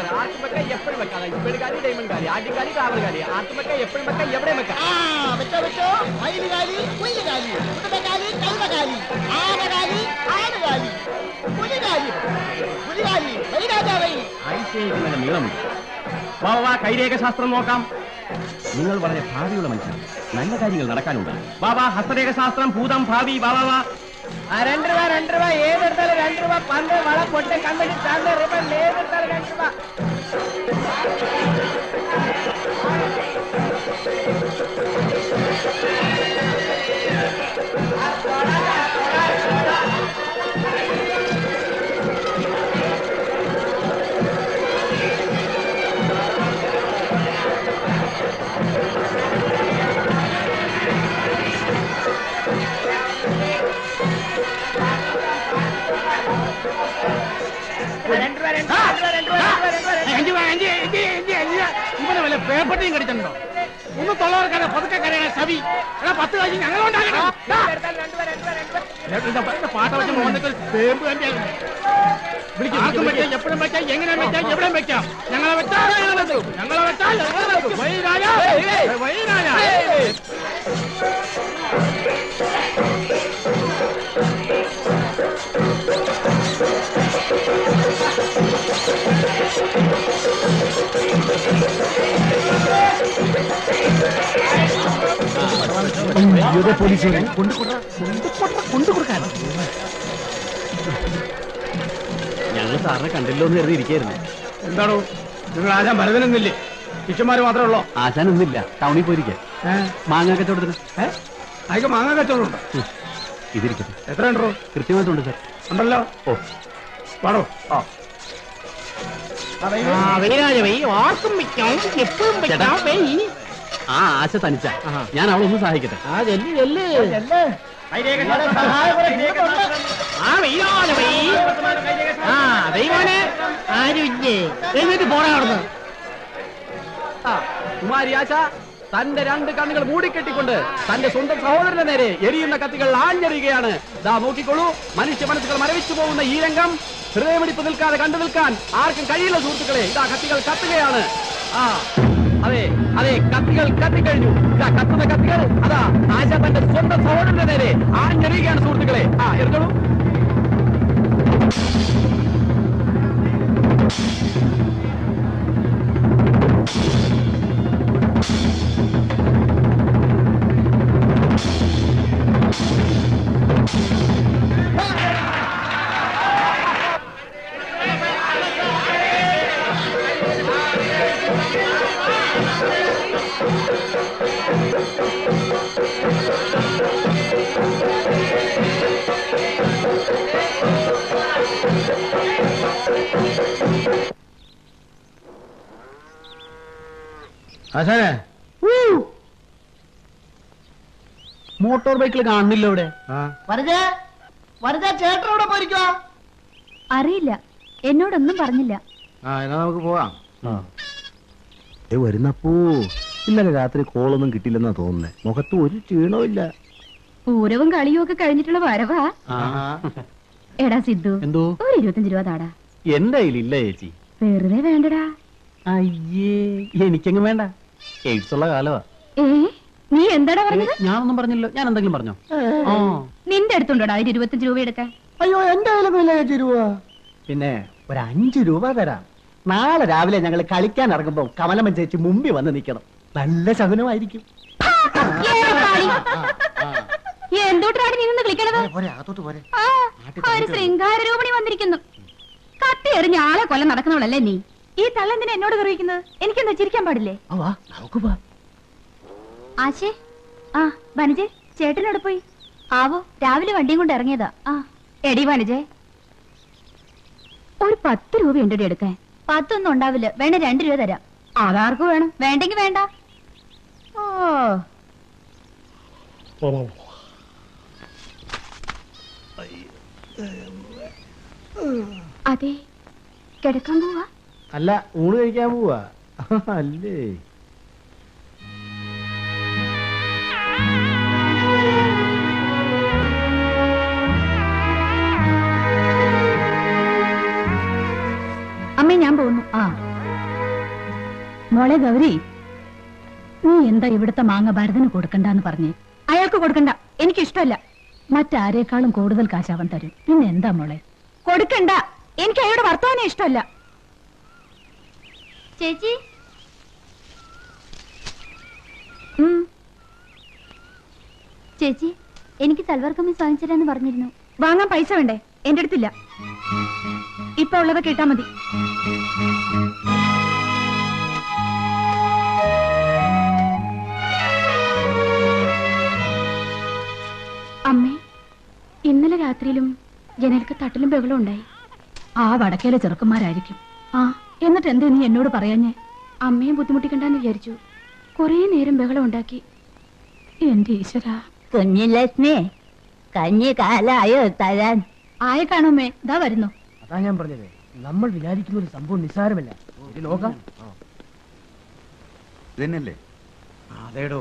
പറ ആർക്കും വെക്കാം എപ്പോഴും വെക്കാം അതായത് ഇപ്പഴുകാരി ഡയമണ്ട് കാരി ആദ്യകാരി കാവൽകാരി ആർക്കും വെക്കാം എപ്പോഴും വെക്കാം എവിടെയും വെക്കാം ആ വെച്ചോ വെച്ചോ മയിലുകാലി കുയിലുകാലി കുട്ടക്കാലി കഴുതകാലി ആനകാലി ആനകാലി പുലികാലി പുലികാലി വൈരാജാവൈ ഐശ്വര്യത്തിന് നീളമുണ്ട് വാ വാ കൈരേഖ ശാസ്ത്രം നോക്കാം നിങ്ങൾ വളരെ ഭാവിയുള്ള മനുഷ്യൻ നല്ല കാര്യങ്ങൾ നടക്കാനുണ്ട് വാ വാ ഹസ്തരേഖ ശാസ്ത്രം ഭൂതം ഭാവി വാ വാ വാ രണ്ട് രൂപ രണ്ട് രൂപ ഏതെടുത്താലും രണ്ട് രൂപ പന്ത് വള പൊട്ട് കണ്ണടി ചാന്ത് റിബൺ ഏതെടുത്താലും രണ്ട് രൂപ ഇവനെ വല്ല പേപ്പട്ടിയും കടിച്ചിട്ടുണ്ടോ ഒന്ന് തൊള്ളവർക്കാണ് പതുക്കെ കരയണ സവി എടാ പത്ത് കാശ് ഞങ്ങൾ പാട്ട വെച്ച് മോന്നിട്ട് പേമ്പ് കണ്ടിയാലും ആർക്കും വെക്കാം എപ്പോഴും വെക്കാം എങ്ങനെ വെക്കാം എവിടെ വെക്കാം ഞങ്ങളെ വെച്ചാൽ ഞങ്ങൾ വെക്കും. ഞങ്ങളെ വെച്ചാൽ ഞങ്ങൾ വെക്കും. Y Raja, Y Raja. ഞങ്ങൾ സാറിനെ കണ്ടില്ലോ എന്ന് കരുതി ഇരിക്കായിരുന്നു എന്താണോ നിങ്ങൾ ആശാൻ ഭരതനൊന്നില്ലേ ശിഷ്യന്മാര് മാത്രമേ ഉള്ളോ ആശാൻ ഒന്നില്ല ടൗണിൽ പോയിരിക്കാം മാങ്ങ കച്ചവടത്തിന് അതൊക്കെ മാങ്ങ കച്ചവടമുണ്ടോ ഇതിരിക്കട്ടെ എത്ര ഉണ്ടോ കൃത്യമായിട്ടുണ്ട് സാർ ഉണ്ടല്ലോ ഓ പാടോ ആർക്കും വെക്കാം എപ്പോഴും വെക്കാം, ആ ആശ തനിച്ച ഞാൻ അവളൊന്ന് സഹായിക്കട്ടെ ആ ചെല്ല് ചെല്ല് ആ വെയ്യാലെ ആ ദൈവനെ ആരുമില്ലേ എന്നിട്ട് പോരാ അവിടുന്ന് ആ, കുമാരി ആശ തന്റെ രണ്ട് കണ്ണുകൾ മൂടിക്കെട്ടിക്കൊണ്ട് തന്റെ സ്വന്തം സഹോദരന്റെ നേരെ എരിയുന്ന കത്തികൾ ആഞ്ഞെറിയുകയാണ് ദാ നോക്കിക്കോളൂ മനുഷ്യ മനസ്സുകൾ മരവിച്ചു പോകുന്ന ഈ രംഗം ഹൃദയമിടിപ്പ് നിൽക്കാതെ കണ്ടു നിൽക്കാൻ ആർക്കും കഴിയില്ല സുഹൃത്തുക്കളെ ഇതാ കത്തികൾ കത്തുകയാണ് ആ അതെ അതെ കത്തികൾ കത്തിക്കഴിഞ്ഞു ഇതാ കത്തുന്ന കത്തികൾ അതാ ആശ തന്റെ സ്വന്തം സഹോദരന്റെ നേരെ ആഞ്ഞെറിയുകയാണ് സുഹൃത്തുക്കളെ ആ എറിഞ്ഞോളൂ ആശാനെ മോട്ടോർ ബൈക്കിൽ കാണുന്നില്ല ഇവിടെ വരജേ വരജ ചേട്ടനോടെ പോയിരിക്കോ അറിയില്ല എന്നോടൊന്നും പറഞ്ഞില്ല ആ എന്നാ നമുക്ക് പോവാം വരുന്നപ്പോ ഇന്നലെ രാത്രി കോളൊന്നും കിട്ടില്ലെന്നാ തോന്നുന്നേ മുഖത്ത് ഒരു ക്ഷീണവും ഇല്ല പൂരവും കളിയും ഒക്കെ കഴിഞ്ഞിട്ടുള്ള വരവാ എടാ സിദ്ധു എന്തോ ഒരു ഇരുപത്തഞ്ച് രൂപ താടാ എന്റെ കയ്യിലില്ല ചേച്ചി വെറുതെ വേണ്ടടാ അയ്യേ എനിക്കെങ്ങും വേണ്ട എയ്ഡ്സ് ഉള്ള കാലമാ ഏ നീ എന്താടാ പറഞ്ഞത് ഞാനൊന്നും പറഞ്ഞില്ലോ ഞാൻ എന്തെങ്കിലും പറഞ്ഞോ ആ നിന്റെ അടുത്തുണ്ടോടാ ഒരു ഇരുപത്തഞ്ച് രൂപ എടുക്കാൻ അയ്യോ എന്റെ കയ്യിലൊന്നും ഇല്ല ചേച്ചി രൂപ പിന്നെ ഒരു അഞ്ചു രൂപ തരാം നാളെ രാവിലെ ഞങ്ങൾ കളിക്കാൻ ഇറങ്ങുമ്പോ കമലമ്മ ചേച്ചി മുമ്പിൽ വന്ന് നിൽക്കണം നല്ല ശകുനമായിരിക്കും എന്തോട്ടാണ് നീ നിന്ന് കളിക്കണത് പോരെ അകത്തോട്ട് പോരെ ആ, ഒരു ശൃംഗാര രൂപണി വന്നിരിക്കുന്നു കത്തി എറിഞ്ഞ ആളെ കൊല്ലം നടക്കുന്നവളല്ലേ നീ ഈ തള്ളെന്തിനാ എന്നോട് കറിയിക്കുന്നത് എനിക്കെന്താ ചിരിക്കാൻ പാടില്ലേ ആ വാ നമുക്ക് പോവാം ആശേ ആ വനജെ ചേട്ടനോട് പോയി ആവോ രാവിലെ വണ്ടിയും കൊണ്ട് ഇറങ്ങിയതാ ആ എടി വനജെ ഒരു പത്ത് രൂപ ഉണ്ടടി എടുക്കാൻ പത്തൊന്നും ഉണ്ടാവില്ല വേണേ രണ്ട് രൂപ തരാം അതാർക്ക് വേണം വേണ്ടെങ്കി വേണ്ട ഓ അതെ കിടക്കാൻ പോവാ അല്ല ഊണ് കഴിക്കാൻ പോവാ അല്ലേ അമ്മേ ഞാൻ പോകുന്നു ആ മോളെ ഗൗരി നീ എന്താ ഇവിടുത്തെ മാങ്ങ ഭരതന് കൊടുക്കണ്ടെന്ന് പറഞ്ഞേ അയാൾക്ക് കൊടുക്കണ്ട എനിക്ക് ഇഷ്ടമല്ല മറ്റാരേക്കാളും കൂടുതൽ കാശ് അവൻ തരും പിന്നെ എന്താ മോളെ കൊടുക്കണ്ട എനിക്ക് അയാളുടെ വർത്തമാനം ഇഷ്ടമല്ല ചേച്ചി ഉം, ചേച്ചി എനിക്ക് സൽവാർ കമ്മീസ് വാങ്ങിച്ചു തരാന്ന് പറഞ്ഞിരുന്നു വാങ്ങാൻ പൈസ വേണ്ടേ എന്റെ അടുത്തില്ല ഇപ്പൊ ഉള്ളതൊക്കെ ഇട്ടാ മതി അമ്മേ ഇന്നലെ രാത്രിയിലും ജനൽക്ക് തട്ടിലും ബഹളം ഉണ്ടായി ആ വടക്കേലെ ചെറുക്കന്മാരായിരിക്കും ആ എന്നിട്ട് എന്തേ നീ എന്നോട് പറയാഞ്ഞേ അമ്മയെ ബുദ്ധിമുട്ടിക്കണ്ടെന്ന് വിചാരിച്ചു കുറേ നേരം ബഹളം ഉണ്ടാക്കി എന്റെ ഈശ്വര കുഞ്ഞിലക്ഷ്മി കഞ്ഞി കാലായോ തരാൻ ആയ കാണുമേ ഇതാ വരുന്നു അതാ ഞാൻ പറഞ്ഞത് നമ്മൾ വിചാരിക്കുന്ന ഒരു സംഭവം നിസ്സാരമല്ല ഇത് നോക്കാം ഇതന്നെയല്ലേ അതേടോ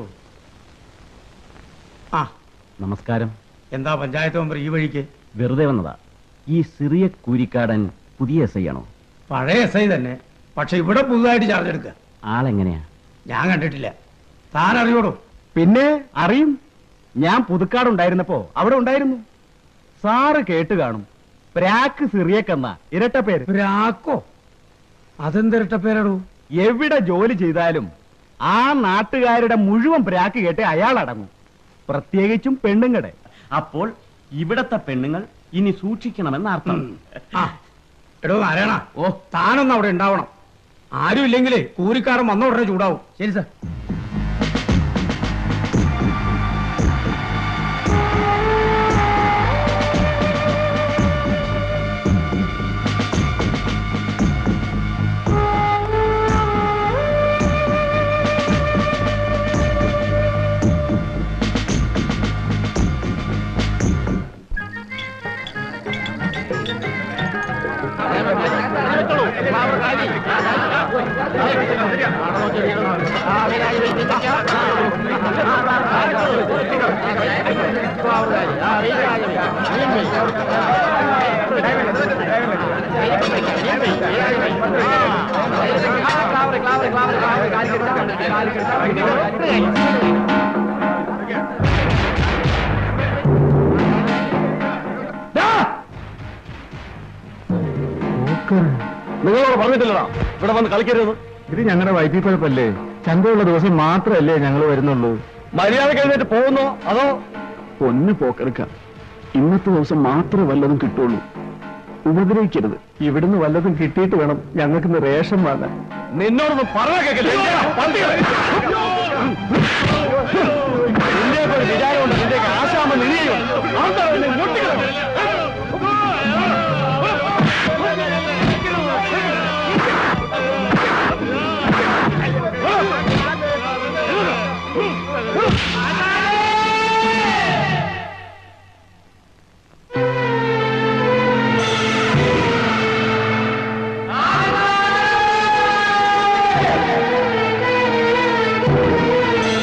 ആ നമസ്കാരം എന്താ പഞ്ചായത്ത് മെമ്പർ ഈ വഴിക്ക് വെറുതെ വന്നതാ ഈ സിറിയ കൂരിക്കാടൻ പുതിയ എസ് ഐ ആണോ പഴയ എസ് ഐ തന്നെ പക്ഷെ ഇവിടെ പുതുതായിട്ട് ചാർജ് എടുക്കുക ആളെങ്ങനെയാ ഞാൻ കണ്ടിട്ടില്ല താൻ അറിയോടോ പിന്നെ അറിയും ഞാൻ പുതുക്കാട് ഉണ്ടായിരുന്നപ്പോ അവിടെ ഉണ്ടായിരുന്നു സാറ് കേട്ട് കാണും പ്രാക്ക് സിറിയക്കെന്ന ഇരട്ട പേര് രാക്കോ അതെന്തിരട്ട പേരാടോ എവിടെ ജോലി ചെയ്താലും ആ നാട്ടുകാരുടെ മുഴുവൻ പ്രാക്ക് കേട്ട് അയാൾ അടങ്ങും പ്രത്യേകിച്ചും പെണ്ണുങ്ങടെ അപ്പോൾ ഇവിടത്തെ പെണ്ണുങ്ങൾ ഇനി സൂക്ഷിക്കണമെന്ന് അർത്ഥം ആ എടോ നാരായണ ഓ താനൊന്നും അവിടെ ഉണ്ടാവണം ആരും ഇല്ലെങ്കിലേ കൂലിക്കാരൻ വന്ന ഉടനെ ചൂടാവും ശരി സാർ നിങ്ങളോട് പറഞ്ഞിട്ടില്ലടാ ഇവിടെ വന്ന് കളിക്കരുത് ഇത് ഞങ്ങളുടെ വൈദ്യുതിപ്പഴപ്പല്ലേ ചന്തയുള്ള ദിവസം മാത്രമല്ലേ ഞങ്ങൾ വരുന്നുള്ളൂ മര്യാദ കഴിഞ്ഞിട്ട് പോകുന്നോ അതോ ഒന്ന് പോക്കെടുക്ക ഇന്നത്തെ ദിവസം മാത്രമേ വല്ലതും കിട്ടുള്ളൂ ഉപദ്രവിക്കരുത് ഇവിടുന്ന് വല്ലതും കിട്ടിയിട്ട് വേണം ഞങ്ങൾക്ക് റേഷൻ വാങ്ങാൻ നിന്നോടൊന്ന് പറഞ്ഞ വിചാരമുണ്ട് നിന്റെ ആശാമ നിന്നെയുണ്ട് ആ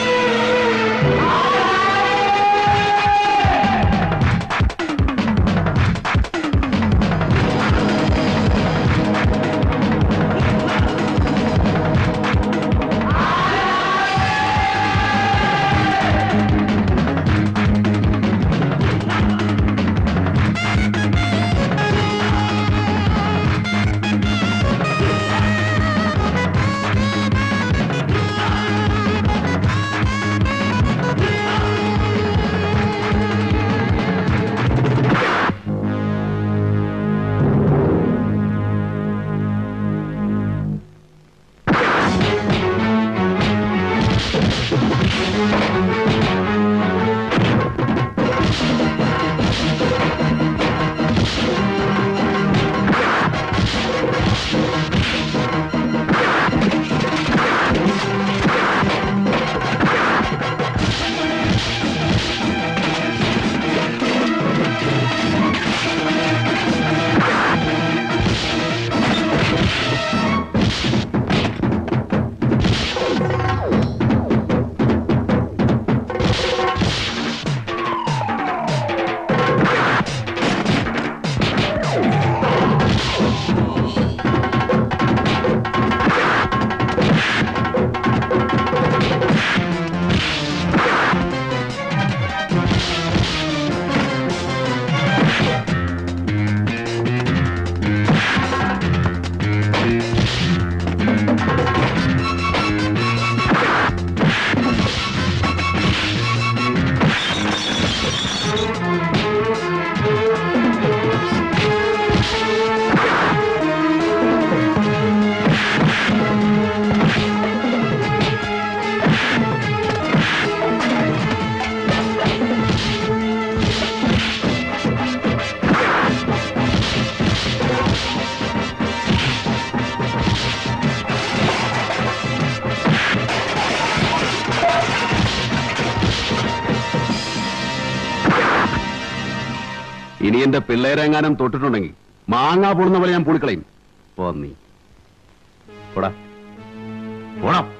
ഇനി എന്റെ പിള്ളേരെങ്ങാനും തൊട്ടിട്ടുണ്ടെങ്കിൽ മാങ്ങാ പൊളുന്ന പോലെ ഞാൻ പൂളിക്കളയും പോന്നി പോടാ പോടാ